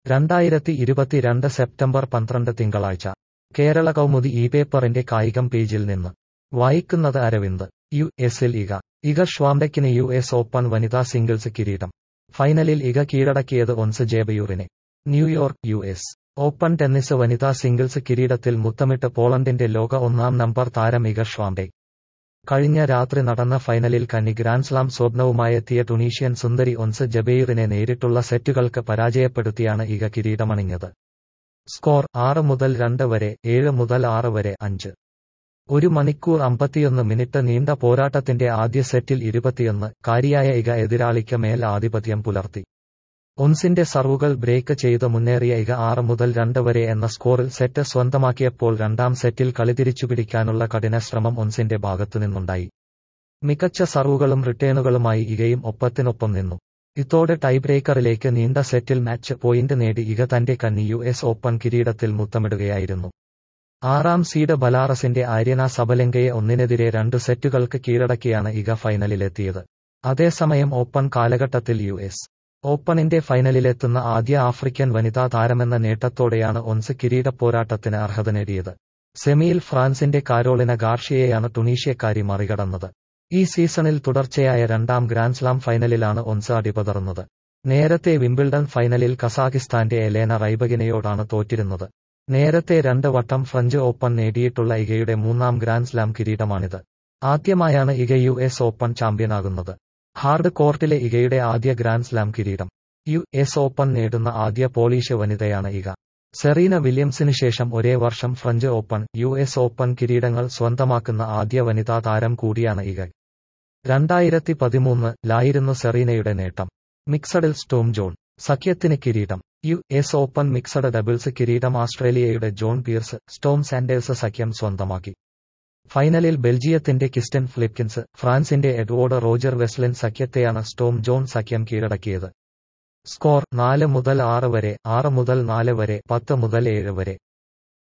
രണ്ടായിരത്തി ഇരുപത്തിരണ്ട് സെപ്റ്റംബർ പന്ത്രണ്ട് തിങ്കളാഴ്ച കേരള കൗമുദി ഈ പേപ്പറിന്റെ കായികം പേജിൽ നിന്ന് വായിക്കുന്നത് അരവിന്ദ് യു എസിൽ ഇക ഇക ഷ്വാംബെക്കിന് യു എസ് ഓപ്പൺ വനിതാ സിംഗിൾസ് കിരീടം ഫൈനലിൽ ഇക കീഴടക്കിയത് ഒൻസ് ജേബയൂറിനെ New York U S open tennis വനിതാ സിംഗിൾസ് കിരീടത്തിൽ മുത്തമിട്ട് പോളണ്ടിന്റെ ലോക ഒന്നാം നമ്പർ താരം ഇക ഷ്വാംബെ കഴിഞ്ഞ രാത്രി നടന്ന ഫൈനലിൽ കന്നി ഗ്രാൻഡ്സ്ലാം സ്വപ്നവുമായെത്തിയ ടുണീഷ്യൻ സുന്ദരി ഒൻസ് ജബെയിറിനെ നേരിട്ടുള്ള സെറ്റുകൾക്ക് പരാജയപ്പെടുത്തിയാണ് ഇക കിരീടമണിഞ്ഞത് സ്കോർ ആറ് മുതൽ രണ്ട് വരെ ഏഴ് മുതൽ ആറ് വരെ അഞ്ച് ഒരു മണിക്കൂർ അമ്പത്തിയൊന്ന് മിനിറ്റ് നീണ്ട പോരാട്ടത്തിന്റെ ആദ്യ സെറ്റിൽ ഇരുപത്തിയൊന്ന് കാരിയായ ഇക എതിരാളിക്ക് മേൽ ആധിപത്യം പുലർത്തി ഒൻസിന്റെ സർവുകൾ ബ്രേക്ക് ചെയ്ത് മുന്നേറിയ ഇക ആറ് മുതൽ രണ്ട് വരെ എന്ന സ്കോറിൽ സെറ്റ് സ്വന്തമാക്കിയപ്പോൾ രണ്ടാം സെറ്റിൽ കളി തിരിച്ചുപിടിക്കാനുള്ള കഠിന ശ്രമം ഒൻസിന്റെ ഭാഗത്തുനിന്നുണ്ടായി മികച്ച സർവുകളും റിട്ടേണുകളുമായി ഇകയും ഒപ്പത്തിനൊപ്പം നിന്നു ഇതോടെ ടൈബ്രേക്കറിലേക്ക് നീണ്ട സെറ്റിൽ മാച്ച് പോയിന്റ് നേടി ഇക തന്റെ കന്നി യു എസ് ഓപ്പൺ കിരീടത്തിൽ മുത്തമിടുകയായിരുന്നു ആറാം സീഡ് ബലാറസിന്റെ ആര്യന സബലങ്കയെ ഒന്നിനെതിരെ രണ്ട് സെറ്റുകൾക്ക് കീഴടക്കിയാണ് ഇക ഫൈനലിലെത്തിയത് അതേസമയം ഓപ്പൺ കാലഘട്ടത്തിൽ യു എസ് ഓപ്പണിന്റെ ഫൈനലിലെത്തുന്ന ആദ്യ ആഫ്രിക്കൻ വനിതാ താരമെന്ന നേട്ടത്തോടെയാണ് ഒൻസ് കിരീട പോരാട്ടത്തിന് അർഹത നേടിയത് സെമിയിൽ ഫ്രാൻസിന്റെ കാരോളിന ഗാർഷിയെയാണ് ടുണീഷ്യക്കാരി മറികടന്നത് ഈ സീസണിൽ തുടർച്ചയായ രണ്ടാം ഗ്രാൻഡ്സ്ലാം ഫൈനലിലാണ് ഒൻസ് അടിപതറുന്നത് നേരത്തെ വിംബിൾഡൺ ഫൈനലിൽ കസാഖിസ്ഥാന്റെ എലേന റൈബഗിനയോടാണ് തോറ്റിരുന്നത് നേരത്തെ രണ്ട് വട്ടം ഫ്രഞ്ച് ഓപ്പൺ നേടിയിട്ടുള്ള ഇഗയുടെ മൂന്നാം ഗ്രാൻഡ്സ്ലാം കിരീടമാണിത് ആദ്യമായാണ് ഇഗ യു എസ് ഓപ്പൺ ചാമ്പ്യനാകുന്നത് ഹാർഡ് കോർട്ടിലെ ഇഗയുടെ ആദ്യ ഗ്രാൻഡ്സ്ലാം കിരീടം യു എസ് ഓപ്പൺ നേടുന്ന ആദ്യ പോളിഷ് വനിതയാണ് ഇഗ സെറീന വില്യംസിന് ശേഷം ഒരേ വർഷം French open U S open കിരീടങ്ങൾ സ്വന്തമാക്കുന്ന ആദ്യ വനിതാ താരം കൂടിയാണ് ഇഗ രണ്ടായിരത്തി പതിമൂന്ന് ലായിരുന്നു സെറീനയുടെ നേട്ടം മിക്സഡിൽ സ്റ്റോം ജോൺ സഖ്യത്തിന് കിരീടം U S open mixed doubles കിരീടം ഓസ്ട്രേലിയയുടെ ജോൺ പിയർസ് സ്റ്റോം സാൻഡേഴ്സ് സഖ്യം സ്വന്തമാക്കി ഫൈനലിൽ ബെൽജിയത്തിന്റെ കിസ്റ്റൻ ഫ്ലിപ്കിൻസ് ഫ്രാൻസിന്റെ എഡ്വേർഡ് റോജർ വെസ്ലിൻ സഖ്യത്തെയാണ് സ്റ്റോം ജോൺ സഖ്യം കീഴടക്കിയത് സ്കോർ നാല് മുതൽ ആറ് വരെ ആറ് മുതൽ നാല് വരെ പത്ത് മുതൽ ഏഴ് വരെ